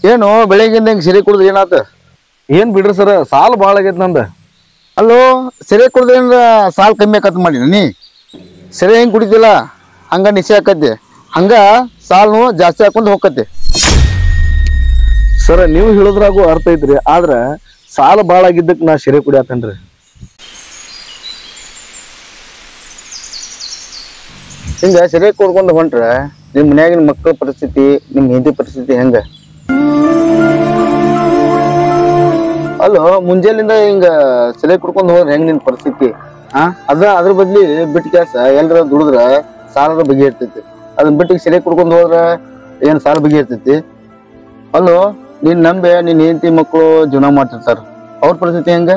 ಏನು ಬೆಳಗ್ಗಿಂದ ಹಿಂಗ್ ಸಿರಿ ಕುಡ್ದು ಏನಾತ ಏನ್ ಬಿಡ್ರಿ ಸರ್ ಸಾಲ ಭಾಳ ಆಗೈತೆ ನಂದ ಅಲ್ಲೋ ಸಿರೆ ಕುಡ್ದ್ರಿಂದ ಸಾಲ್ ಕಮ್ಮಿ ಆಕತ್ ಮಾಡಿ ನೀ ಸಿರೆ ಹೆಂಗ್ ಕುಡಿತಿಲ್ಲ ಹಂಗ ನಿಶೆ ಆಕತಿ ಹಂಗ ಸಾಲ್ನು ಜಾಸ್ತಿ ಹಾಕೊಂಡ್ ಹೋಗತಿ ಸರ್ ನೀವು ಹೇಳಿದ್ರಾಗೂ ಅರ್ಥ ಐತ್ರಿ ಆದ್ರ ಸಾಲ ಭಾಳ ಆಗಿದ್ದಕ್ಕೆ ನಾ ಸಿರೆ ಕುಡಿಯತ್ತೇನ್ರಿ ಹಿಂಗ ಸಿರೆ ಕುಡ್ಕೊಂಡು ಹೊಂಟ್ರ ನಿಮ್ ಮನ್ಯಾಗಿನ ಮಕ್ಕಳ ಪರಿಸ್ಥಿತಿ ನಿಮ್ ಹೆಂಡತಿ ಪರಿಸ್ಥಿತಿ ಹೆಂಗ ಅಲ್ಲೋ ಮುಂಜಾನಿಂದ ಹಿಂಗ ಸಿರೆ ಕುಡ್ಕೊಂಡು ಹೋದ್ರೆ ಹೆಂಗ್ ನಿನ್ ಪರಿಸ್ಥಿತಿ ಆ ಅದ ಅದ್ರ ಬದ್ಲಿ ಬಿಟ್ಟು ಕೆಲಸ ಎಲ್ರ ದುಡಿದ್ರ ಸಾಲದ ಬಗ್ಗೆ ಇರ್ತೈತಿ ಅದನ್ನ ಬಿಟ್ಟು ಸಿರೆ ಕುಡ್ಕೊಂಡು ಹೋದ್ರ ಏನ್ ಸಾಲ ಬಗ್ಗೆ ಇರ್ತೈತಿ ಅಲ್ಲೋ ನೀನ್ ನಂಬೆ ನಿನ್ ಹೆಂಡತಿ ಮಕ್ಕಳು ಜೀವನ ಮಾಡ್ತಿರ್ತಾರ ಅವ್ರ ಪರಿಸ್ಥಿತಿ ಹೆಂಗ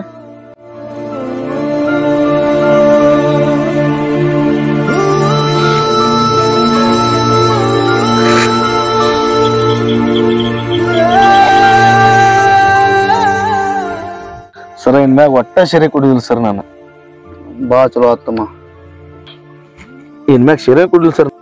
ಸರ್ ಇನ್ಮ್ಯಾಗ ಒಟ್ಟ ಸಿರೆ ಕುಡಿದಿಲ್ಲ ಸರ್ ನಾನು ಬಾಳ ಚಲೋ ಆತಮ್ಮ ಇನ್ಮ್ಯಾಗ ಸಿರೆ ಕುಡಿಲ್ಲ ಸರ್